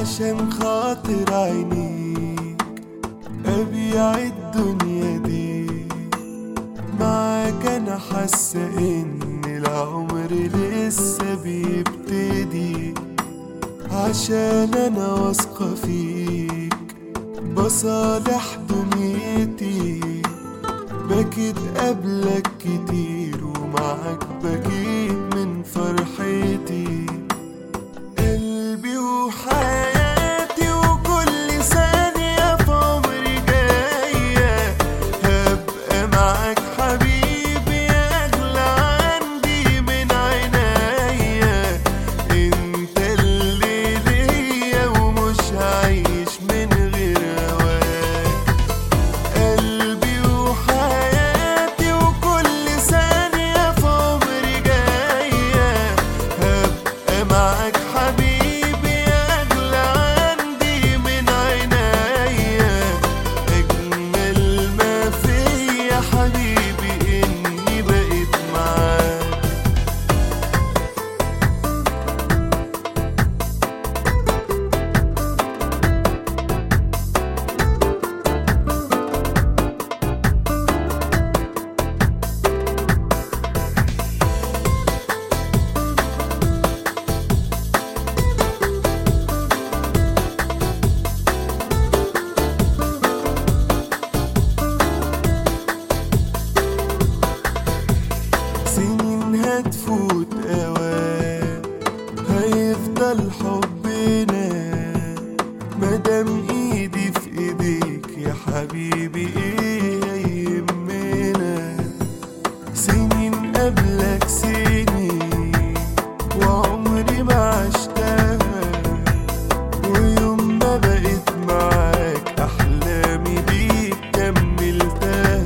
عشان خاطر عينيك أبيع الدنيا دي معاك أنا حاسة إن العمر لسه بيبتدي عشان أنا واثقة فيك بصالح دنيتي بكيت قبلك كتير ومعاك بكيت من فرحتي قلبي وحياتي وكل ثانية في عمري جاية هبقى معاك حبيبي أغلى عندي من عينيا انت اللي ليا ومش هعيش من غير هواك قلبي وحياتي وكل ثانية في عمري جاية هبقى معاك حبيبي أغلى عندي من عينيا أجمل ما فيا حبيبي إني بقيت معاك سنين هتفوت اوام هيفضل حبنا مادام ايدي في ايديك يا حبيبي ايه يهمنا سنين قبلك سنين وعمري ما عشتها ويوم ما بقيت معاك احلامي بيك كملتها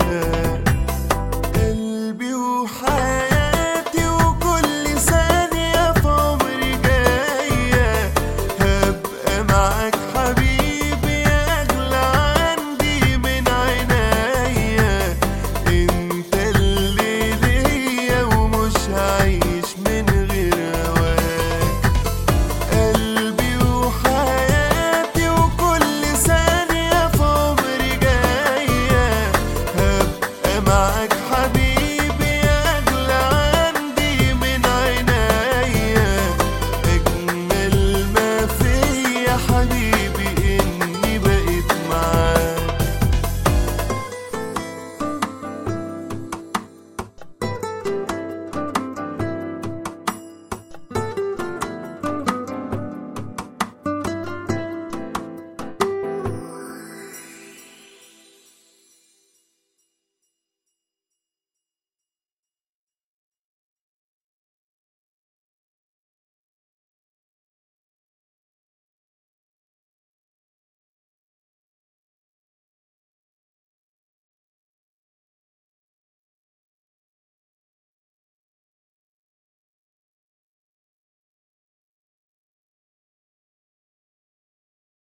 قلبي وحياتي وكل ثانية في عمري جاية هبقى معاك حبيبي أغلى عندي من عينيا انت اللي ليا ومش هعيش من غير هواك قلبي وحياتي وكل ثانية في عمري جاية هبقى معاك